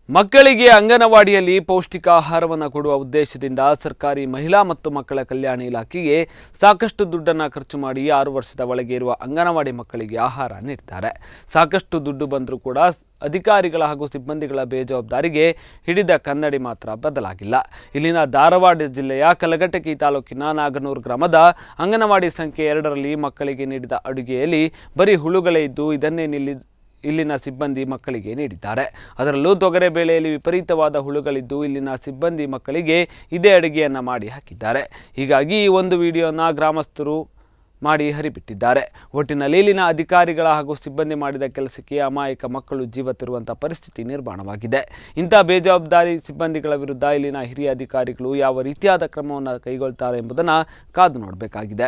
ಮಕ್ಕಳಿಗೆ ಅಂಗನವಾಡಿಯಲ್ಲಿ ಪೌಷ್ಟಿಕ ಆಹಾರವನ್ನು ಕೊಡುವ ಉದ್ದೇಶದಿಂದ ಸರ್ಕಾರಿ ಮಹಿಳಾ ಮತ್ತು ಮಕ್ಕಳ ಕಲ್ಯಾಣ ಇಲಾಖೆಗೆ ಸಾಕಷ್ಟು ದುಡ್ಡನ್ನು ಖರ್ಚು ಮಾಡಿ ಆರು ವರ್ಷದ ಒಳಗೆ ಇರುವ ಅಂಗನವಾಡಿ ಮಕ್ಕಳಿಗೆ ಆಹಾರ ನೀಡ್ತಾರೆ ಸಾಕಷ್ಟು ದುಡ್ಡು ಬಂದರೂ ಕೂಡ ಅಧಿಕಾರಿಗಳ ಹಾಗೂ ಸಿಬ್ಬಂದಿಗಳ ಬೇಜವಾಬ್ದಾರಿಗೆ ಹಿಡಿದ ಕನ್ನಡಿ ಮಾತ್ರ ಬದಲಾಗಿಲ್ಲ ಇಲ್ಲಿನ ಧಾರವಾಡ ಜಿಲ್ಲೆಯ ಕಲಘಟಕಿ ತಾಲೂಕಿನ ನಾಗನೂರು ಗ್ರಾಮದ ಅಂಗನವಾಡಿ ಸಂಖ್ಯೆ ಎರಡರಲ್ಲಿ ಮಕ್ಕಳಿಗೆ ನೀಡಿದ ಅಡುಗೆಯಲ್ಲಿ ಬರೀ ಹುಳುಗಳೇ ಇದ್ದು ಇದನ್ನೇ ನಿಲ್ಲಿ ಇಲ್ಲಿನ ಸಿಬ್ಬಂದಿ ಮಕ್ಕಳಿಗೆ ನೀಡಿದ್ದಾರೆ ಅದರಲ್ಲೂ ತೊಗರೆ ಬೇಳೆಯಲ್ಲಿ ವಿಪರೀತವಾದ ಹುಳುಗಳಿದ್ದು ಇಲ್ಲಿನ ಸಿಬ್ಬಂದಿ ಮಕ್ಕಳಿಗೆ ಇದೇ ಅಡುಗೆಯನ್ನು ಮಾಡಿ ಹಾಕಿದ್ದಾರೆ ಹೀಗಾಗಿ ಈ ಒಂದು ವಿಡಿಯೋನ ಗ್ರಾಮಸ್ಥರು ಮಾಡಿ ಹರಿಬಿಟ್ಟಿದ್ದಾರೆ ಒಟ್ಟಿನಲ್ಲಿ ಇಲ್ಲಿನ ಅಧಿಕಾರಿಗಳ ಹಾಗೂ ಸಿಬ್ಬಂದಿ ಮಾಡಿದ ಕೆಲಸಕ್ಕೆ ಅಮಾಯಕ ಮಕ್ಕಳು ಜೀವ ತಿರುವಂಥ ಪರಿಸ್ಥಿತಿ ನಿರ್ಮಾಣವಾಗಿದೆ ಇಂಥ ಬೇಜವಾಬ್ದಾರಿ ಸಿಬ್ಬಂದಿಗಳ ವಿರುದ್ಧ ಇಲ್ಲಿನ ಹಿರಿಯ ಅಧಿಕಾರಿಗಳು ಯಾವ ರೀತಿಯಾದ ಕ್ರಮವನ್ನು ಕೈಗೊಳ್ತಾರೆ ಎಂಬುದನ್ನು ಕಾದು ನೋಡಬೇಕಾಗಿದೆ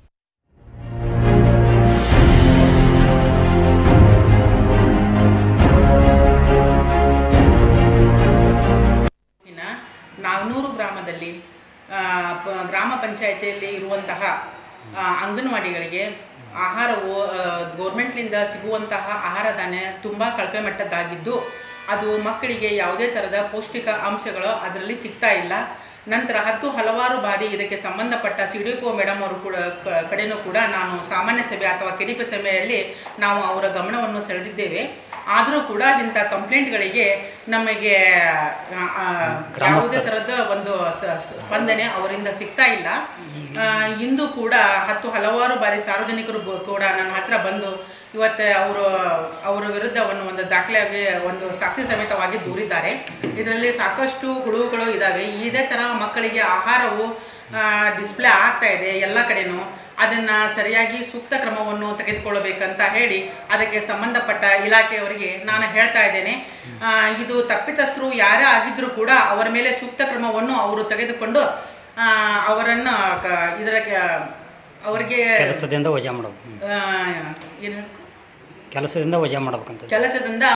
ಇನ್ನ ನಾಗನೂರು ಗ್ರಾಮದಲ್ಲಿ ಆ, ಪ- ಗ್ರಾಮ ಪಂಚಾಯತಿಯಲ್ಲಿ ಇರುವಂತಹ ಆ, ಅಂಗನವಾಡಿಗಳಿಗೆ ಆಹಾರವು ಗೋರ್ಮೆಂಟ್ಲಿಂದ ಸಿಗುವಂತಹ ಆಹಾರ ಧಾನ್ಯ ತುಂಬ ಕಳಪೆ ಮಟ್ಟದ್ದಾಗಿದ್ದು ಅದು ಮಕ್ಕಳಿಗೆ ಯಾವುದೇ ಥರದ ಪೌಷ್ಟಿಕ ಅಂಶಗಳು ಅದರಲ್ಲಿ ಸಿಗ್ತಾ ಇಲ್ಲ ನಂತರ ಹತ್ತು ಹಲವಾರು ಬಾರಿ ಇದಕ್ಕೆ ಸಂಬಂಧಪಟ್ಟ ಸಿ ಡಿ ಪಿ ಮೇಡಮ್ ಅವರು ಕೂಡ ಕ- ಕಡೆನೂ ಕೂಡ ನಾನು ಸಾಮಾನ್ಯ ಸಭೆ ಅಥವಾ ಕೆ ಡಿ ಪಿ ಸಭೆಯಲ್ಲಿ ನಾವು ಅವರ ಗಮನವನ್ನು ಸೆಳೆದಿದ್ದೇವೆ ಆದರೂ ಕೂಡ ಇಂಥ ಕಂಪ್ಲೇಂಟ್ಗಳಿಗೆ ನಮಗೆ ಆ, ಆ, ಯಾವುದೇ ಥರದ ಒಂದು ಸ- ಸ- ಸ್ಪಂದನೆ ಅವರಿಂದ ಸಿಗ್ತಾ ಇಲ್ಲ ಆ, ಇಂದು ಕೂಡ ಹತ್ತು ಹಲವಾರು ಬಾರಿ ಸಾರ್ವಜನಿಕರು ಬ- ಕೂಡ ನನ್ನ ಹತ್ರ ಬಂದು ಇವತ್ತು ಅವರು ಅವರ ವಿರುದ್ಧ ಒಂದು ಒಂದು ದಾಖಲೆಯಾಗಿ ಒಂದು ಸಾಕ್ಷಿ ಸಮೇತವಾಗಿ ದೂರಿದ್ದಾರೆ ಇದರಲ್ಲಿ ಸಾಕಷ್ಟು ಹುಳುಗಳು ಇದ್ದಾವೆ ಇದೇ ಥರ ಮಕ್ಕಳಿಗೆ ಆಹಾರವು ಡಿಸ್ಪ್ಲೇ ಆಗ್ತಾ ಇದೆ ಎಲ್ಲ ಕಡೆನೂ ಅದನ್ನ ಸರಿಯಾಗಿ ಸೂಕ್ತ ಕ್ರಮವನ್ನು ತೆಗೆದುಕೊಳ್ಳಬೇಕಂತ ಹೇಳಿ ಅದಕ್ಕೆ ಸಂಬಂಧಪಟ್ಟ ಇಲಾಖೆಯವರಿಗೆ ನಾನು ಹೇಳ್ತಾ ಇದ್ದೇನೆ ಆ, ಇದು ತಪ್ಪಿತಸ್ಥರು ಯಾರೇ ಆಗಿದ್ರೂ ಕೂಡ ಅವರ ಮೇಲೆ ಸೂಕ್ತ ಕ್ರಮವನ್ನು ಅವರು ತೆಗೆದುಕೊಂಡು ಆ, ಅವರನ್ನ ಕ- ಇದರ ಕ- ಅವರಿಗೆ ಕೆಲಸದಿಂದ ವಜಾ ಮಾಡ್ಬೇಕು ಆ, ಏನು ಕೆಲಸದಿಂದ ವಜಾ ಮಾಡ್ಬೇಕಂತ ಕೆಲಸದಿಂದ